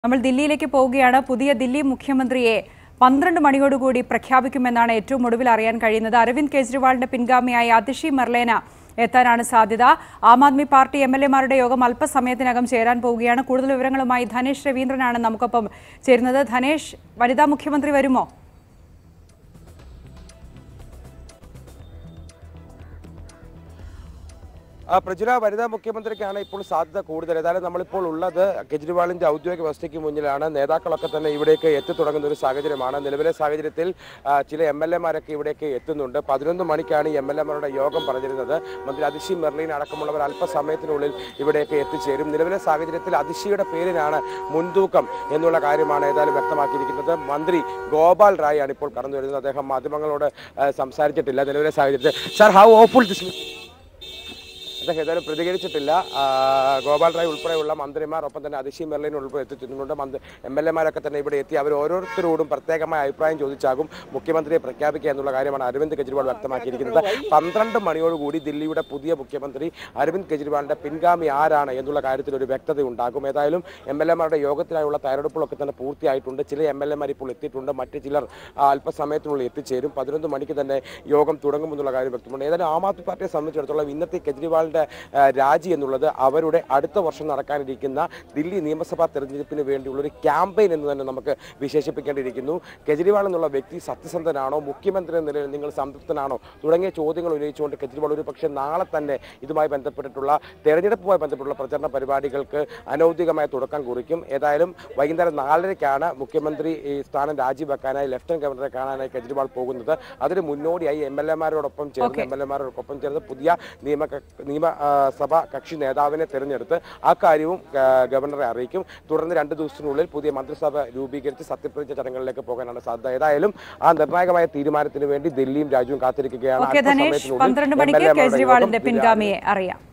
നമ്മൾ ദില്ലിയിലേക്ക് പോവുകയാണ് പുതിയ ദില്ലി മുഖ്യമന്ത്രിയെ പന്ത്രണ്ട് മണിയോടുകൂടി പ്രഖ്യാപിക്കുമെന്നാണ് ഏറ്റവും ഒടുവിൽ അറിയാൻ കഴിയുന്നത് അരവിന്ദ് കെജ്രിവാളിന്റെ പിൻഗാമിയായ അതിഷി മെർലേന എത്താനാണ് സാധ്യത Aam Aadmi Party M L എമാരുടെ യോഗം അല്പസമയത്തിനകം ചേരാൻ പോവുകയാണ് കൂടുതൽ വിവരങ്ങളുമായി ധനേഷ് രവീന്ദ്രനാണ് നമുക്കൊപ്പം ചേരുന്നത് ധനേഷ് വനിതാ മുഖ്യമന്ത്രി വരുമോ ആ, പ്രജുല വനിതാ മുഖ്യമന്ത്രിക്കാണ് ഇപ്പോൾ സാധ്യത കൂടുതൽ ഏതായാലും നമ്മളിപ്പോൾ ഉള്ളത് കെജ്രിവാളിന്റെ ഔദ്യോഗിക വസതിക്ക് മുന്നിലാണ് നേതാക്കളൊക്കെ തന്നെ ഇവിടേക്ക് എത്തിത്തുടങ്ങുന്ന ഒരു സാഹചര്യമാണ് നിലവിലെ സാഹചര്യത്തിൽ ആ, ചില എം എൽ എമാരൊക്കെ ഇവിടേക്ക് എത്തുന്നുണ്ട് പതിനൊന്ന് മണിക്കാണ് ഈ എം എൽ എമാരുടെ യോഗം പറഞ്ഞിരുന്നത് മന്ത്രി അതിഷി മെർലീൻ അടക്കമുള്ളവർ അല്പസമയത്തിനുള്ളിൽ ഇവിടേക്ക് എത്തിച്ചേരും നിലവിലെ സാഹചര്യത്തിൽ അതിഷിയുടെ പേരിനാണ് മുൻതൂക്കം എന്നുള്ള കാര്യമാണ് ഏതായാലും വ്യക്തമാക്കിയിരിക്കുന്നത് മന്ത്രി ഗോപാൽ റായ് ആണ് ഇപ്പോൾ കടന്നു വരുന്നത് അദ്ദേഹം മാധ്യമങ്ങളോട് ആ, സംസാരിച്ചിട്ടില്ല നിലവിലെ സാഹചര്യത്തിൽ സാർ ഹൗ ഓഫുൾ ദിസ് അദ്ദേഹം ഏതായാലും പ്രതികരിച്ചിട്ടില്ല ആ, ഗോപാൽ റായ് ഉൾപ്പെടെയുള്ള മന്ത്രിമാർ ഒപ്പം തന്നെ അതിശി മെർലിൻ ഉൾപ്പെടെ എത്തിച്ചിട്ടുണ്ട് മന്ത്രി എം എൽ എമാരൊക്കെ തന്നെ ഇവിടെ എത്തി അവർ ഓരോരുത്തരോടും പ്രത്യേകമായ അഭിപ്രായം ചോദിച്ചാകും മുഖ്യമന്ത്രിയെ പ്രഖ്യാപിക്കുക എന്നുള്ള കാര്യമാണ് അരവിന്ദ് കെജ്രിവാൾ വ്യക്തമാക്കിയിരിക്കുന്നത് പന്ത്രണ്ട് മണിയോടുകൂടി ദില്ലിയുടെ പുതിയ മുഖ്യമന്ത്രി അരവിന്ദ് കെജ്രിവാളിന്റെ പിൻഗാമി ആരാണ് എന്നുള്ള കാര്യത്തിൽ ഒരു വ്യക്തത ഉണ്ടാകും ഏതായാലും എം എൽ എമാരുടെ യോഗത്തിനായുള്ള തയ്യാറെടുപ്പുകളൊക്കെ തന്നെ പൂർത്തിയായിട്ടുണ്ട് ചില എം എൽ എമാർ ഇപ്പോൾ എത്തിയിട്ടുണ്ട് മറ്റ് ചിലർ ആ, അല്പസമയത്തിനുള്ളിൽ എത്തിച്ചേരും പതിനൊന്ന് മണിക്ക് തന്നെ യോഗം തുടങ്ങുമെന്നുള്ള കാര്യം വ്യക്തമുണ്ട് ഏതായാലും ആം ആദ്മി പാർട്ടിയെ സംബന്ധിച്ചിടത്തോളം ഇന്നത്തെ കെജ്രിവാളിന്റെ ആ, രാജി എന്നുള്ളത് അവരുടെ അടുത്ത വർഷം നടക്കാനിരിക്കുന്ന ദില്ലി നിയമസഭാ തെരഞ്ഞെടുപ്പിന് വേണ്ടിയുള്ള ഒരു ക്യാമ്പയിൻ എന്ന് തന്നെ നമുക്ക് വിശേഷിപ്പിക്കേണ്ടിയിരിക്കുന്നു കെജ്രിവാൾ എന്നുള്ള വ്യക്തി സത്യസന്ധനാണോ മുഖ്യമന്ത്രി എന്ന നിലയിൽ നിങ്ങൾ സംതൃപ്തനാണോ തുടങ്ങിയ ചോദ്യങ്ങൾ ഉന്നയിച്ചുകൊണ്ട് കെജ്രിവാൾ ഒരു പക്ഷേ നാളെ തന്നെ ഇതുമായി ബന്ധപ്പെട്ടിട്ടുള്ള തെരഞ്ഞെടുപ്പുമായി ബന്ധപ്പെട്ടുള്ള പ്രചരണ പരിപാടികൾക്ക് അനൗദ്യോഗികമായ തുടക്കം കുറിക്കും ഏതായാലും വൈകുന്നേരം നാലരയ്ക്കാണ് മുഖ്യമന്ത്രി ഈ സ്ഥാനം രാജിവെക്കാനായി ലഫ്റ്റനന്റ് ഗവർണറെ കാണാനായി കെജ്രിവാൾ പോകുന്നത് അതിന് മുന്നോടിയായി എം എൽ എമാരോടൊപ്പം ചേർന്ന് Okay. എം എൽ എമാരോടൊപ്പം ചേർന്ന് പുതിയ നിയമ നിയമസഭ കക്ഷി നേതാവിനെ തെരഞ്ഞെടുത്ത് ആ കാര്യവും ആ, ഗവർണറെ അറിയിക്കും തുടർന്ന് രണ്ട് ദിവസത്തിനുള്ളിൽ പുതിയ മന്ത്രിസഭ രൂപീകരിച്ച് സത്യപ്രതിജ്ഞ ചടങ്ങുകളിലേക്ക് പോകാനാണ് സാധ്യത ഏതായാലും ആ നിർണായകമായ തീരുമാനത്തിന് വേണ്ടി ദില്ലിയും രാജ്യവും കാത്തിരിക്കുകയാണ് ഓക്കെ ധനേഷ് അല്പസമയത്തിനുള്ളിൽ പന്ത്രണ്ട് MLA മണിക്ക് മാരുടെ യോഗം കെജ്രിവാളിന്റെ ദില്ലി പിൻഗാമിയെ അറിയാം